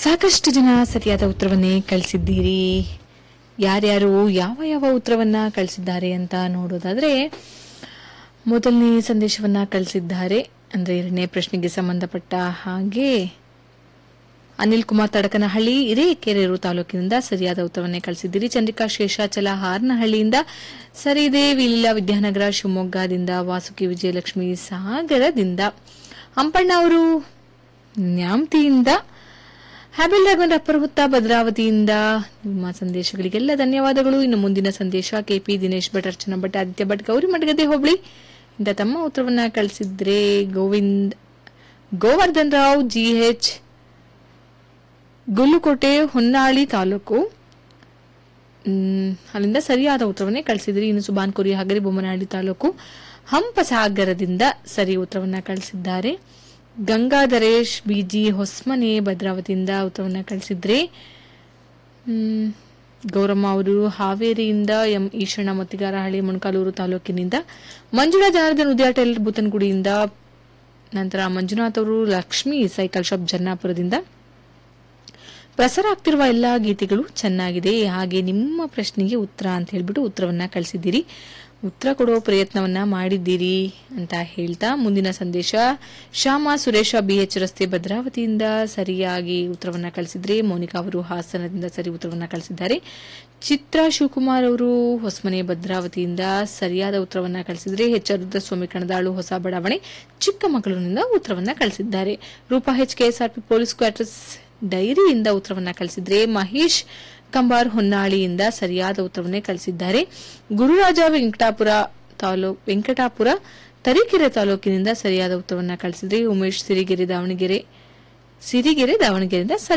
ಸಾಕಷ್ಟು ಜನ ಸರಿಯಾದ ಉತ್ತರವನ್ನೇ ಕಳಿಸಿದ್ದೀರಿ ಯಾರ್ಯಾರು ಯಾವ ಯಾವ ಉತ್ತರವನ್ನ ಕಳಿಸಿದ್ದಾರೆ ಅಂತ ನೋಡೋದಾದ್ರೆ ಮೊದಲನೇ ಸಂದೇಶವನ್ನ ಕಳಿಸಿದ್ದಾರೆ ಅಂದ್ರೆ ಎರಡನೇ ಪ್ರಶ್ನೆಗೆ ಸಂಬಂಧಪಟ್ಟ ಹಾಗೆ ಅನಿಲ್ ಕುಮಾರ್ ತಡಕನಹಳ್ಳಿ ಹಿರೇಕೆರೂರು ತಾಲೂಕಿನಿಂದ ಸರಿಯಾದ ಉತ್ತರವನ್ನೇ ಕಳಿಸಿದ್ದೀರಿ ಚಂದ್ರಿಕಾ ಶೇಷಾಚಲ ಹಾರನಹಳ್ಳಿಯಿಂದ ಸರಿದೆ ವಿಲೀಲಾ ವಿದ್ಯಾನಗರ ಶಿವಮೊಗ್ಗದಿಂದ ವಾಸುಕಿ ವಿಜಯಲಕ್ಷ್ಮಿ ಸಾಗರದಿಂದ ಹಂಪಣ್ಣ ಅವರು ನ್ಯಾಮ್ತಿಯಿಂದ ಹ್ಯಾಬಿಲ್ ರಾಘವನ್ ಅಪ್ಪರ ಹುತ್ತ ಭದ್ರಾವತಿಯಿಂದ ನಿಮ್ಮ ಸಂದೇಶಗಳಿಗೆಲ್ಲ ಧನ್ಯವಾದಗಳು ಇನ್ನು ಮುಂದಿನ ಸಂದೇಶ ಕೆಪಿ ದಿನೇಶ್ ಭಟ್ ಅರ್ಚನಾ ಭಟ್ ಆದಿತ್ಯ ಭಟ್ ಗೌರಿ ಮಡಗದೆ ಹೋಬಳಿ ಇಂದ ತಮ್ಮ ಉತ್ತರವನ್ನ ಕಳಿಸಿದ್ರೆ ಗೋವಿಂದ್ ಗೋವರ್ಧನ್ ರಾವ್ ಜಿಎಚ್ ಗುಲ್ಲುಕೋಟೆ ಹೊನ್ನಾಳಿ ತಾಲೂಕು ಮ್, ಅಲ್ಲಿಂದ ಸರಿಯಾದ ಉತ್ತರವನ್ನೇ ಕಳಿಸಿದ್ರಿ ಇನ್ನು ಸುಬಾನ್ ಕುರಿ ಹಗರಿ ಬೊಮ್ಮನಹಳ್ಳಿ ತಾಲೂಕು ಹಂಪಸಾಗರದಿಂದ ಸರಿ ಉತ್ತರವನ್ನ ಕಳಿಸಿದ್ದಾರೆ ಗಂಗಾಧರೇಶ್ ಬಿಜಿ ಹೊಸ್ಮನೆ ಭದ್ರಾವತಿಯಿಂದ ಉತ್ತರವನ್ನ ಕಳಿಸಿದ್ರೆ ಮ್, ಗೌರಮ್ಮ ಅವರು ಹಾವೇರಿಯಿಂದ ಎಂ ಈಶಣ್ಣ ಮತ್ತಿಗಾರಹಳ್ಳಿ ಮೊಣಕಾಲೂರು ತಾಲೂಕಿನಿಂದ ಮಂಜುಳಾ ಜನಾರ್ದನ್ ಉದ್ಯಾಟೆಲ್ ಬೂತನಗುಡಿಯಿಂದ ನಂತರ ಮಂಜುನಾಥ್ ಅವರು ಲಕ್ಷ್ಮಿ ಸೈಕಲ್ ಶಾಪ್ ಜನ್ನಾಪುರದಿಂದ ಪ್ರಸಾರ ಆಗ್ತಿರುವ ಎಲ್ಲಾ ಗೀತೆಗಳು ಚೆನ್ನಾಗಿದೆ ಹಾಗೆ ನಿಮ್ಮ ಪ್ರಶ್ನೆಗೆ ಉತ್ತರ ಅಂತ ಹೇಳ್ಬಿಟ್ಟು ಉತ್ತರವನ್ನ ಕಳಿಸಿದ್ದೀರಿ ಉತ್ತರ ಕೊಡೋ ಪ್ರಯತ್ನವನ್ನ ಮಾಡಿದ್ದೀರಿ ಅಂತ ಹೇಳ್ತಾ ಮುಂದಿನ ಸಂದೇಶ ಶ್ಯಾಮ ಸುರೇಶ ಬಿಎಚ್ ರಸ್ತೆ ಭದ್ರಾವತಿಯಿಂದ ಸರಿಯಾಗಿ ಉತ್ತರವನ್ನ ಕಳಿಸಿದ್ರೆ ಮೌನಿಕಾ ಅವರು ಹಾಸನದಿಂದ ಸರಿ ಉತ್ತರವನ್ನ ಕಳಿಸಿದ್ದಾರೆ ಚಿತ್ರಾ ಶಿವಕುಮಾರ್ ಅವರು ಹೊಸಮನೆ ಭದ್ರಾವತಿಯಿಂದ ಸರಿಯಾದ ಉತ್ತರವನ್ನ ಕಳಿಸಿದ್ರೆ ಎಚ್ ಆರ್ ರುದ್ರಸ್ವಾಮಿ ಕಣದಾಳು ಹೊಸ ಬಡಾವಣೆ ಚಿಕ್ಕಮಗಳೂರಿನಿಂದ ಉತ್ತರವನ್ನ ಕಳಿಸಿದ್ದಾರೆ Roopa H KSRP police quarters ಡೈರಿಯಿಂದ ಉತ್ತರವನ್ನ ಕಳಿಸಿದ್ರೆ ಮಹೇಶ್ ಕಂಬಾರ್ ಹೊನ್ನಾಳಿಯಿಂದ ಸರಿಯಾದ ಉತ್ತರವನ್ನೇ ಕಳಿಸಿದ್ದಾರೆ ಗುರುರಾಜ ವೆಂಕಟಾಪುರ ತಾಲೂಕ್ ವೆಂಕಟಾಪುರ ತರೀಕೆರೆ ತಾಲೂಕಿನಿಂದ ಸರಿಯಾದ ಉತ್ತರವನ್ನ ಕಳಿಸಿದ್ರೆ ಉಮೇಶ್ ಸಿರಿಗೆರೆ ದಾವಣಗೆರೆ ಸಿರಿಗೆರೆ ದಾವಣಗೆರೆಯಿಂದ ಸರಿ